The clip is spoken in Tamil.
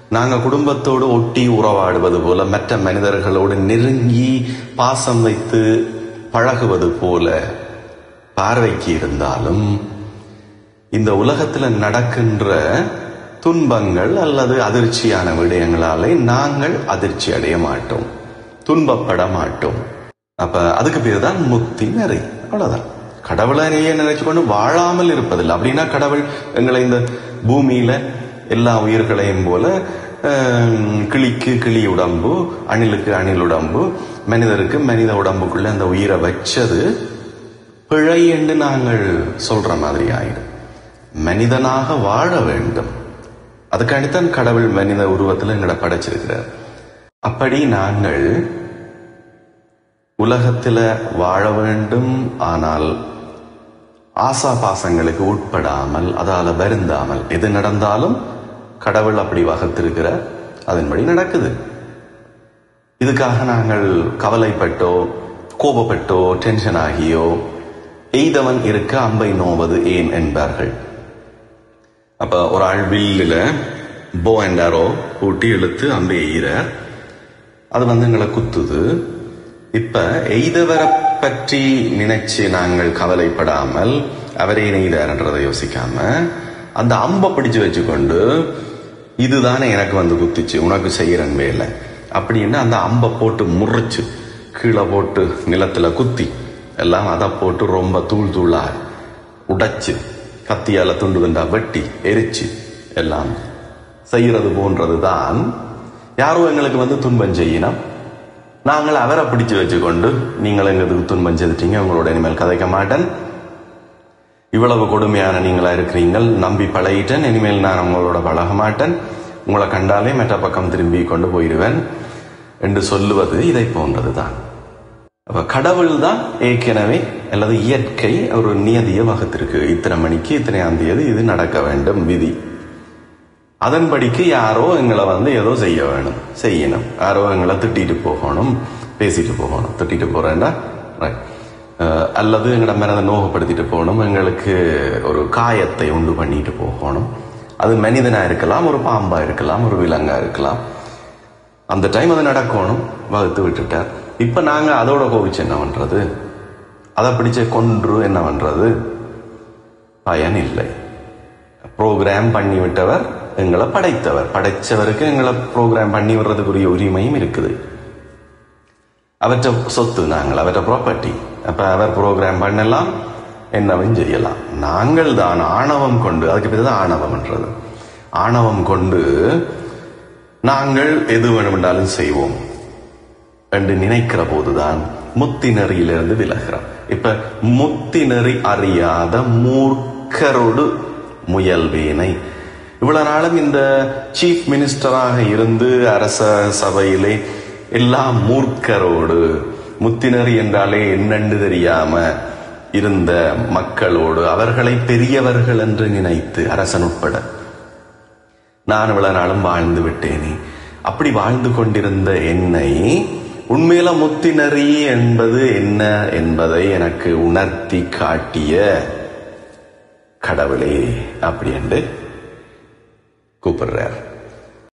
நாங்க குடும்பத்தோடு ஒட்டி உறவாடுவது போல மற்ற மனிதர்களோடு நெருங்கி பாசம் வைத்து பழகுவது போல பார்வைக்கு இருந்தாலும் இந்த உலகத்துல நடக்கின்ற துன்பங்கள் அல்லது அதிர்ச்சியான விடயங்களாலே நாங்கள் அதிர்ச்சி அடைய மாட்டோம் துன்பப்பட மாட்டோம் அப்ப அதுக்கு பேர் தான் முக்தி நெறி அவ்வளவுதான் கடவுளை நிறைய நினைச்சு கொண்டு வாழாமல் இருப்பதில்லை அப்படின்னா கடவுள் எங்களை இந்த பூமியில எல்லா உயிர்களையும் போல ஆம், கிளிக்கு கிளி உடம்பு அணிலுக்கு அணில் உடம்பு மனிதருக்கு மனித உடம்புக்குள்ள அந்த உயிரை வச்சது பிழை என்று நாங்கள் சொல்ற மாதிரி ஆயிடும் மனிதனாக வாழ வேண்டும் அதுக்காண்டித்தான் கடவுள் மனித உருவத்தில் எங்களை படைச்சிருக்கிறார் அப்படி நாங்கள் உலகத்துல வாழ வேண்டும் ஆனால் ஆசா பாசங்களுக்கு உட்படாமல் அதால வருந்தாமல் எது நடந்தாலும் கடவுள் அப்படி வகுத்திருக்கிறார் அதன்படி நடக்குது இதுக்காக நாங்கள் கவலைப்பட்டோ கோபப்பட்டோ டென்ஷன் ஆகியோ எய்தவன் இருக்க அம்பை நோவது ஏன் என்பார்கள் அப்ப ஒரு ஆள் வில்லுல போ என்றாரோ ஊட்டி இழுத்து அம்பை எய்கிறார் அது வந்து எங்களை குத்துது இப்ப எய்தவரை பற்றி நினைச்சு நாங்கள் கவலைப்படாமல் அவரே நெய்தார்ன்றதை யோசிக்காம அந்த அம்பை பிடிச்சு வச்சுக்கொண்டு இதுதானே எனக்கு வந்து குத்திச்சு உனக்கு செய்யறன் வேலை அப்படின்னு அந்த அம்பை போட்டு முறிச்சு கீழே போட்டு நிலத்துல குத்தி எல்லாம் அதை போட்டு ரொம்ப தூள் தூளா உடைச்சு கத்தியால துண்டு துண்டா வெட்டி எரிச்சு எல்லாம் செய்யறது போன்றதுதான் யாரோ எங்களுக்கு வந்து துன்பம் செய்யணும் நாங்கள் அவரை பிடிச்சு வச்சுக்கொண்டு நீங்கள் எங்களுக்கு துன்பம் செய்துட்டீங்க உங்களோட இனிமேல் கதைக்க மாட்டேன் இவ்வளவு கொடுமையான நீங்களா இருக்கிறீங்கள் நம்பி பழகிட்டேன் இனிமேல் நான் உங்களோட பழக மாட்டேன் உங்களை கண்டாலே மற்ற பக்கம் திரும்பி கொண்டு போயிடுவேன் என்று சொல்லுவது இதை போன்றதுதான் அப்ப கடவுள் தான் ஏற்கனவே அல்லது இயற்கை ஒரு நியதியை வகுத்திருக்கு இத்தனை மணிக்கு இத்தனை தேதி இது நடக்க வேண்டும் விதி அதன்படிக்கு யாரோ எங்களை வந்து ஏதோ செய்ய வேணும் செய்யணும் யாரோ எங்களை திட்டிட்டு போகணும் பேசிட்டு போகணும் திட்டிட்டு போறேன்னா right. அஹ், அல்லது எங்களை மனதை நோகப்படுத்திட்டு போகணும் எங்களுக்கு ஒரு காயத்தை உண்டு பண்ணிட்டு போகணும் அது மனிதனா இருக்கலாம் ஒரு பாம்பா இருக்கலாம் ஒரு விலங்கா இருக்கலாம் அந்த டைம் அது நடக்கணும் வகுத்து விட்டுட்டார் இப்ப நாங்க அதோட கோவிச்சு என்ன பண்றது அதை பிடிச்ச கொன்று என்ன பண்றது பயன் இல்லை ப்ரோக்ராம் பண்ணி விட்டவர் எங்களை படைத்தவர் படைச்சவருக்கு எங்களை ப்ரோக்ராம் பண்ணி விடுறதுக்குரிய உரிமையும் இருக்குது அவற்றை சொத்து நாங்கள் அவற்றை ப்ராப்பர்ட்டி அப்ப அவர் ப்ரோக்ராம் பண்ணலாம் என்னவும் செய்யலாம் நாங்கள் தான் ஆணவம் கொண்டு அதுக்கு பேர் தான் ஆணவம்ன்றது ஆணவம் கொண்டு நாங்கள் எது வேணுமென்றாலும் செய்வோம் என்று நினைக்கிற போதுதான் முத்தி நெறியிலிருந்து விலகிறோம் இப்ப முத்தி நெறி அறியாத மூர்க்கரோடு முயல்வேனை இவ்வளவு நாளும் இந்த சீஃப் மினிஸ்டராக இருந்து அரச சபையிலே எல்லா மூர்க்கரோடு முத்தினரி என்றாலே என்னென்று தெரியாம இருந்த மக்களோடு அவர்களை பெரியவர்கள் என்று நினைத்து அரசன் உட்பட நான் இவ்வளவு நாளும் வாழ்ந்து விட்டேனே அப்படி வாழ்ந்து கொண்டிருந்த என்னை உண்மையில முத்தினரி என்பது என்ன என்பதை எனக்கு உணர்த்தி காட்டிய கடவுளே அப்படி என்று கூப்பிடுறார்